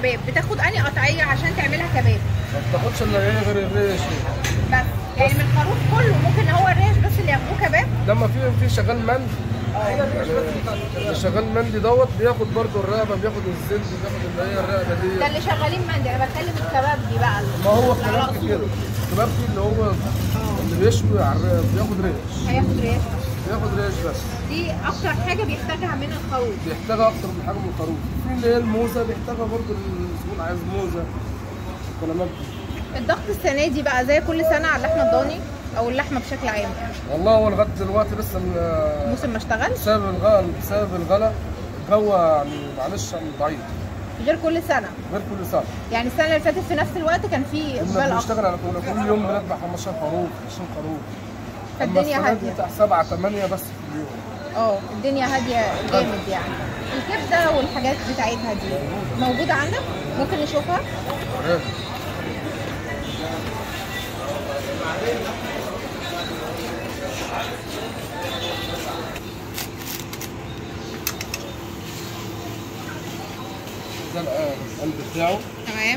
كباب بتاخد انهي قطعيه عشان تعملها كباب ما بتاخدش الا ايه غير الريش بس يعني من الخروف كله ممكن هو الريش بس اللي ياخدوه كباب لما في في شغال مندي اللي شغال مندي دوت بياخد برضه الرقبه بياخد الزند بياخد اللي هي الرقبه دي ده اللي شغالين مندي انا بتكلم الكباب دي بقى ما هو اللي على الكباب أصول. كده الكباب دي اللي هو اللي بيشوي على الرقبه بياخد ريش هياخد ريش بياخد ريش بس دي اكتر حاجه بيحتاجها من الخروف بيحتاجها اكتر من حاجه من الخروف في اللي هي الموزه بيحتاجها برضه الزبون عايز موزه الكلامات دي الضغط السنه دي بقى زي كل سنه على اللحمه الضاني او اللحمه بشكل عام يعني والله هو لغايه دلوقتي لسه ال- الموسم ما اشتغلش بسبب الغلا بسبب الغلا الجو يعني معلش يعني ضعيف غير كل سنه غير كل سنه يعني السنه اللي فاتت في نفس الوقت كان في كنا اقبال اكتر بنشتغل على كنا كل يوم بنذبح 15 خروف 20 خروف أما فالدنيا السنة دي هاديه بتاع 7 8 بس في اليوم اه الدنيا هاديه جامد يعني الكبده والحاجات بتاعتها دي موجوده عندك ممكن نشوفها عارف. ده القلب بتاعه تمام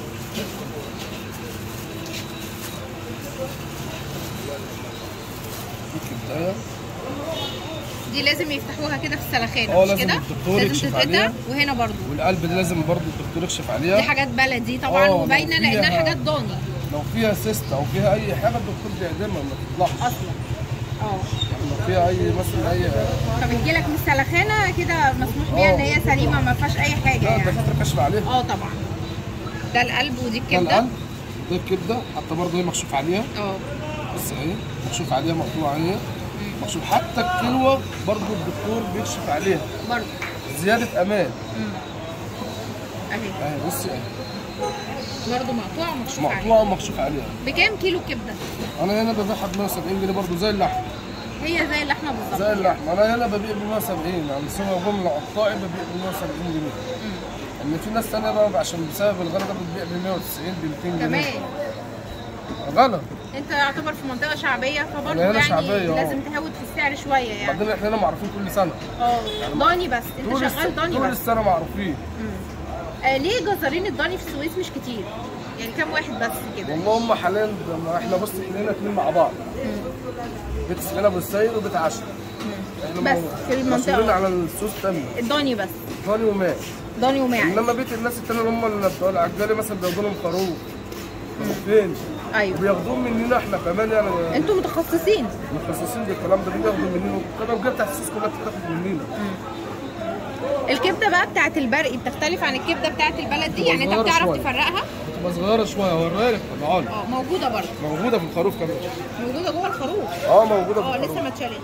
في كبدايه دي لازم يفتحوها كده في السلخانه اه، مش لازم كده الدكتور لازم يكشف تتقطع عليها. وهنا برضو والقلب دي لازم برضه الدكتور يكشف دي عليها حاجات بلدي طبعا اه، لو وباينه لانها فيها- حاجات ضاني لو فيها سيست او فيها اي حاجه الدكتور بيعدمها ما تطلعش اصلا اه لو فيها اي مثلا اي فبتجي لك من السلخانه كده مسموح بيها ان هي سليمه ما فيهاش اي حاجه لا يعني الدكاتره كشف عليها اه طبعا ده القلب ودي ده الكبده القلب ده الكبده حتى برضه هي مكشوف عليها اه بس اهي مكشوف عليها مقطوع عليها مكشوف حتى الكلوه برضه الدكتور بيكشف عليها برضه زياده امان اهي اهي بصي اهي برضه مقطوعه ومكشوف عليها مقطوعه ومكشوف عليها بكام كيلو كبده؟ انا هنا ببيعها ب 170 جنيه برضه زي اللحم هي زي اللحمه بالظبط زي اللحم انا هنا ببيع ب 170 يعني سوى جمله قطاعي ببيع ب 170 جنيه ان في ناس ثانيه بقى عشان بسبب الغلا ده بتبيع ب 190 ب 200 جنيه كمان غلا انت يعتبر في منطقه شعبيه فبرضه أنا هنا يعني شعبية، اه. لازم تهود في السعر شويه يعني بعدين احنا هنا معروفين كل سنه اه ضاني بس انت طول شغال الس- ضاني طول بس السنه معروفين آه ليه جزارين الضاني في السويس مش كتير؟ يعني كام واحد بس كده؟ والله هم حاليا ده- احنا بص احنا هنا اتنين مع بعض بيت سكينه ابو السيد وبيت عشرة احنا بس مو- في المنطقة. مسؤولين على السوس تاني الضاني بس ثاني وماء ضاني وماعز انما بيت الناس التانية اللي هم اللي بتوع العجالي مثلا بياخدوا لهم خروف خروفين ايوه وبياخدوهم مننا احنا كمان يعني انتوا متخصصين متخصصين بالكلام ده بياخدوا مننا طبعا الجبهه بتاعت السوس كلها بتاخد مننا الكبده بقى بتاعت البرقي بتختلف عن الكبده بتاعت البلد دي يعني انت صغيرة بتعرف شوية. تفرقها بتبقى صغيره شويه هوريها لك طبعا اه موجوده برضه موجوده في الخروف كمان موجوده جوه الخروف اه موجوده في اه الخروف لسه ما اتشالتش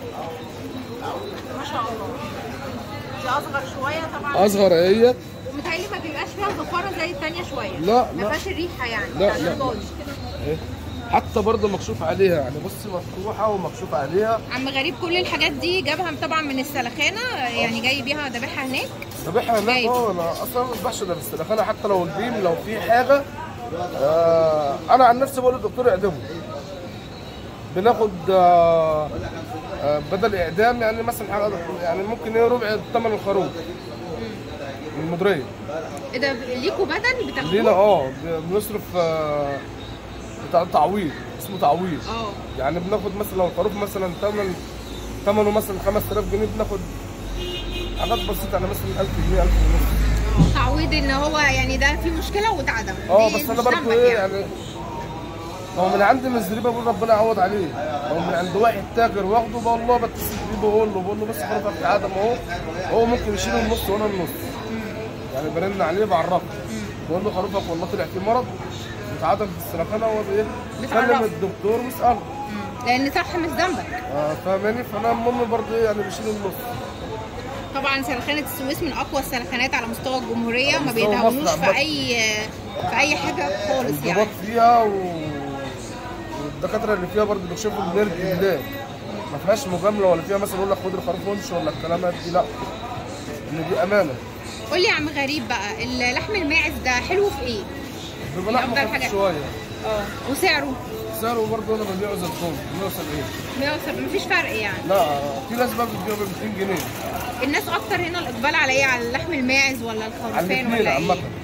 ما شاء الله دي اصغر شويه طبعا اصغر هي ومتهيألي ما بيبقاش فيها زفاره زي الثانيه شويه لا، ما لا. فيهاش الريحه يعني لا، بتاعت لا. الضاني. اهي. حتى برضه مكشوف عليها يعني بصي مفتوحه ومكشوف عليها عم غريب كل الحاجات دي جابها طبعا من السلخانه يعني جاي بيها ذابحها هناك طب احنا هناك جايب. اه انا اصلا ما بذبحش ده في السلخانه حتى لو البيم لو في حاجه آه انا عن نفسي بقول للدكتور اعدمه بناخد آه آه بدل اعدام يعني مثلا حاجه يعني ممكن ايه ربع ثمن الخروف من المديريه ايه ده ليكوا بدل لينا بتاخدوه؟ اه بنصرف آه بتاع تعويض اسمه تعويض اه يعني بناخد مثلا لو الخروف مثلا ثمن ثمنه مثلا 5000 جنيه بناخد حاجات بسيطه يعني مثلا 1000 جنيه 1000 ونص تعويض ان هو يعني ده في مشكله واتعدم اه دي بس انا مش برضه ذنبك ايه يعني هو من عند مزريبه بقول ربنا يعوض عليه هو من عند واحد تاجر واخده بقول الله بتصل بيه بقول له بقول له بس خروفك اتعدم اهو هو ممكن يشيل النص وانا النص يعني برن عليه بعرفه بقول له خروفك والله طلع فيه مرض اتعدم في السلخانه هو ايه بتعرفه. كلم الدكتور واساله لان صح مش ذنبك آه، فاهماني فانا المهم برضه ايه يعني بيشيل النص طبعا سلخانه السويس من اقوى السلخانات على مستوى الجمهوريه ما مستوى بيتهاونوش مصر في عامة. اي في اي حاجه خالص الضباط يعني فيها و... والدكاتره اللي فيها برضه بيكشفوا بنرد بالله ما فيهاش مجامله ولا فيها مثلا يقول لك خد الخروف وامشي ولا الكلامات دي لا ان دي امانه قول لي يا عم غريب بقى اللحم الماعز ده حلو في ايه؟ بيبقى من لحمه أفضل خفيف حاجات. شويه اه وسعره سعره برضه انا ببيعه زي الفل 170 170 مفيش فرق يعني لا في ناس بقى بتبيعه ب 200 جنيه الناس اكتر هنا الاقبال على ايه على اللحم الماعز ولا على الخروفان الاثنين ولا عامه ايه؟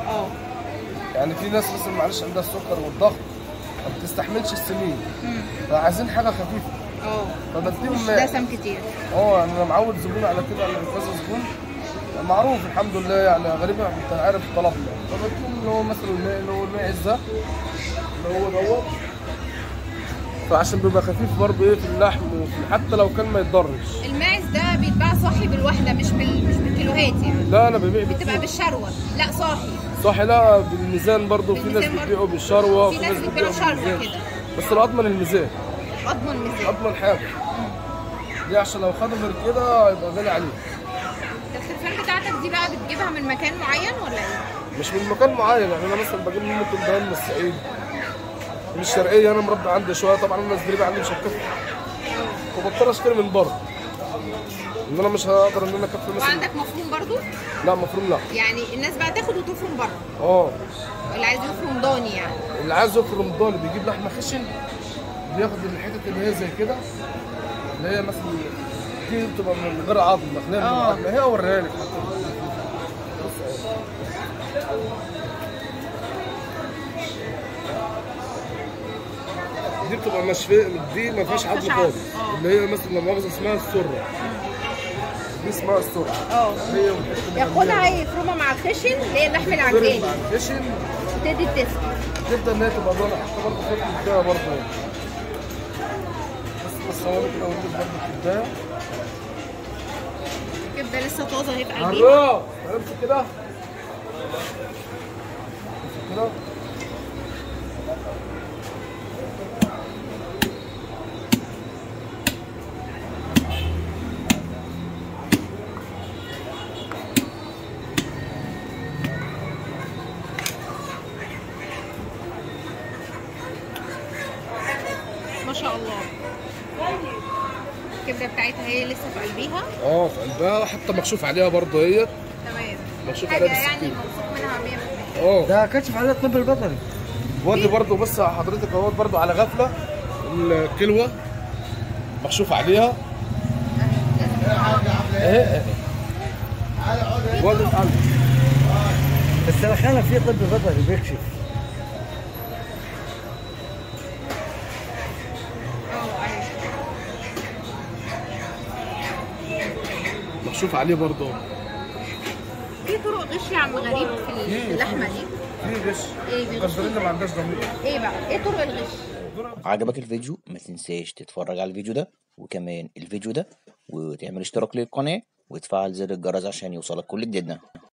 اه يعني في ناس مثلا معلش عندها السكر والضغط ما بتستحملش السمين مم. فعايزين حاجه خفيفه اه فبديهم مش ماء دسم كتير اه يعني انا معود زبون على كده على كذا زبون معروف الحمد لله يعني غالبا انت عارف طلبنا فبديهم اللي هو مثلا الماء اللي هو الماعز ده اللي هو دوت فعشان بيبقى خفيف برضه ايه في اللحم وفي حتى لو كان ما يتضرش الماعز ده بيتباع صاحي بالوحده مش بال... مش بالكيلوهات يعني لا انا ببيع بتبقى بالكيلو بالشروه لا صاحي صح لا بالميزان برضه في ناس بالميزان برضه. بتبيعه بالشروه في وفي ناس ناس بتبيعه بتبيعه شروة بالميزان كده. بس الاضمن الميزان اضمن ميزان اضمن حاجه ليه عشان لو خدوا غير كده يبقى غالي عليه الخرفان بتاعتك دي بقى بتجيبها من مكان معين ولا ايه؟ مش من مكان معين يعني انا مثلا بجيب من ممكن ده من الصعيد من الشرقيه انا مربي عندي شويه طبعا انا الزريبه عندي مش هتكفي فبضطر اشتري من بره ان انا مش هقدر ان انا اكفي مثلا وعندك مفروم برضو لا مفروم لا يعني الناس بقى تاخد وتفرم بره اه اللي عايز يفرم ضاني يعني اللي عايز يفرم رمضان بيجيب لحمه خشن بياخد الحتت اللي هي زي كده اللي هي مثلا دي بتبقى من غير عظم مخليه من آه. العظم هي اوريها لك بص اهي. دي بتبقى مشفيه دي ما فيهاش آه، عظم مفيهاش خالص عظم. آه. اللي هي مثلا لما مؤاخذه اسمها السره دي اسمها السره اه هي والحته اللي ياخدها جنبها. يفرمها مع الخشن اللي هي اللحم تضرب العجالي مع الخشن وتدي التست تبدا ان هي تبقى ضانه حتى برضه في الكبدايه برضه يعني. بس بس هو كده اوريك برضه الكبدايه الكبده لسه طازه اهي في قلبي عراف امسك كده امسك كده ما شاء الله الكبده بتاعتها هي لسه في قلبيها اه في قلبها حتى مكشوف عليها برضه هي تمام مكشوف حاجه عليها يعني بالسكين موثوق منها 100% اه ده كشف على الطب البيطري ودي برضه بص حضرتك اهوت برضه على غفله الكلوه مكشوف عليها اهي اهي ودي القلب بس انا خانا في طب بيطري بيكشف اه ايوه مكشوف عليه برضه في طرق غش يا عم غريب في في اللحمه دي في غش ايه بيغش الجزارين ما عندهاش ضمير ايه بقى ايه طرق الغش عجبك الفيديو ما تنساش تتفرج على الفيديو ده وكمان الفيديو ده وتعمل اشتراك للقناة وتفعل زر الجرس عشان يوصلك كل جديدنا